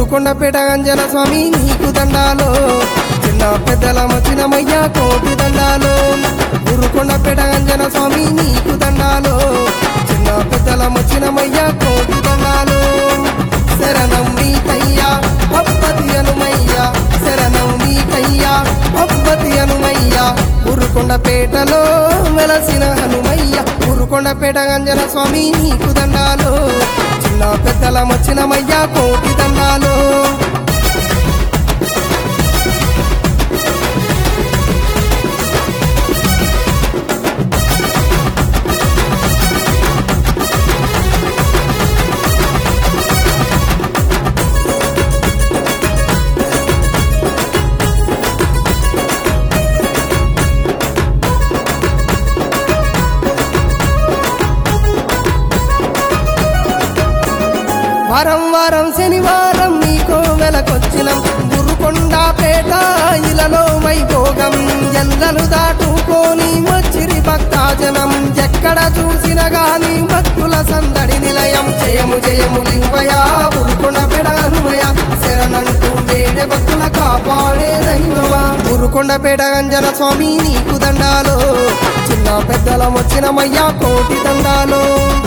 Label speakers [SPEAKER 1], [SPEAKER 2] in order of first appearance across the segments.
[SPEAKER 1] ఉరుకొండపేట అంజన స్వామి నీకు దండాలు చిన్న పెద్దల మచినమయ్య కోటి దండాలు ఉరుకొండపేట అంజన స్వామి నీకు దండాలు చిన్న పెద్దల మచినమయ్య కోటి దండాలు శరణం నీకయ్యా పప్పతి అనుమయ్యా శరణం నీకయ్యా పప్పతి అనుమయ్యా ఉరుకొండపేటలో వెలసిన హనుమయ్య ఉరుకొండపేట అంజన స్వామి నీకు దండాలు చిన్న పెద్దల మచ్చినమయ్య కోటి దండాలు వారం వారం శనివారం నీకో వెలకొచ్చినం గురుకొండపేట ఇలలో వైభోగం ఎల్లలు దాటుకొని వచ్చిరి భక్తాజనం ఎక్కడ చూసిన గాని భక్తుల సందడి నిలయం జయము జయము లింగయా గురుకొండపేట హనుమయ శరణంటూ వేడే భక్తుల కాపాడే దైవమా గురుకొండపేట అంజన స్వామి నీకు దండాలు చిన్న పెద్దల వచ్చినమయ్యా కోటి దండాలు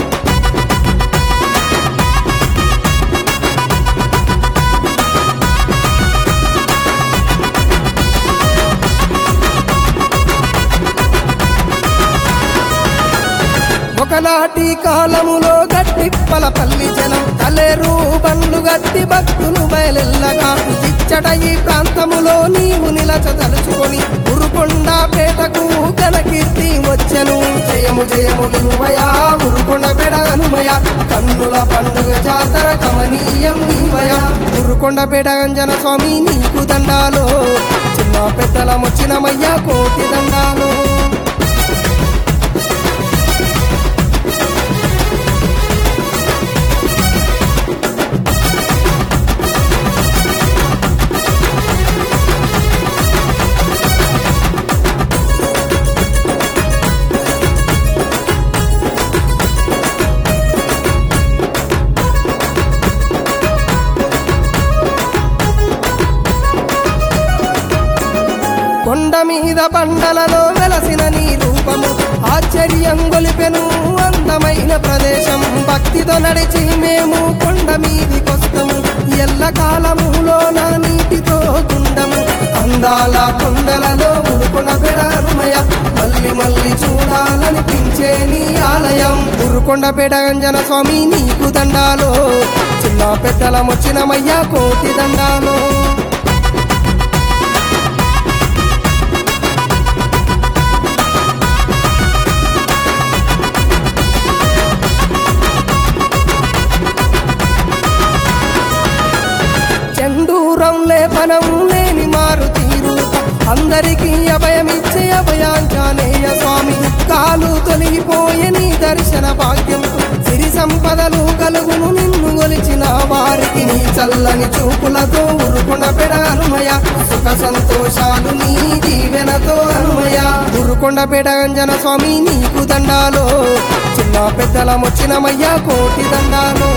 [SPEAKER 1] ఒకనాటి కాలములో గట్టిప్పల పల్లి జనం తలేరు బండ్లు గట్టి భక్తులు బయలెల్లగా ఇచ్చట ఈ ప్రాంతములో నీవు నిలచదలుచుకొని ఉరుకొండ పేటకు కీర్తి వచ్చెను జయము జయము నువ్వయా ఉరుకొండ పేడ హనుమయ కన్నుల పండుగ జాతర కమనీయం నీవయా ఉరుకొండ పేట అంజన స్వామి నీకు దండాలు చిన్న పెద్దల ముచ్చినమయ్య కోటి దండాలు కొండ మీద బండలలో వెలసిన నీ రూపము ఆశ్చర్యం గొలిపెను అందమైన ప్రదేశం భక్తితో నడిచి మేము కొండ మీదికొస్తాము ఎల్ల కాలములో నా నీటితో గుండము అందాల కొండలలో ఉరుకున పెడమయ మళ్ళీ మళ్ళీ చూడాలనిపించే నీ ఆలయం ఉరుకొండ అంజన స్వామి నీకు దండాలు చిన్న పెద్దల మొచ్చినమయ్య కోటి దండాలు చెండూరం లేపనం లేని మారు తీరు అందరికీ అభయమిచ్చే అభయాంజనేయ స్వామి కాలు తొలగిపోయే నీ దర్శన భాగ్యం సిరి సంపదలు కలుగును నిన్ను గొలిచిన వారికి నీ చల్లని చూపులతో ఉరుకున పెడ హనుమయ సుఖ సంతోషాలు నీ దీవెనతో హనుమయ ఉరుకొండ పెడ అంజన స్వామి నీకు దండాలు చిన్న పెద్దల ముచ్చినమయ్య కోటి దండాలు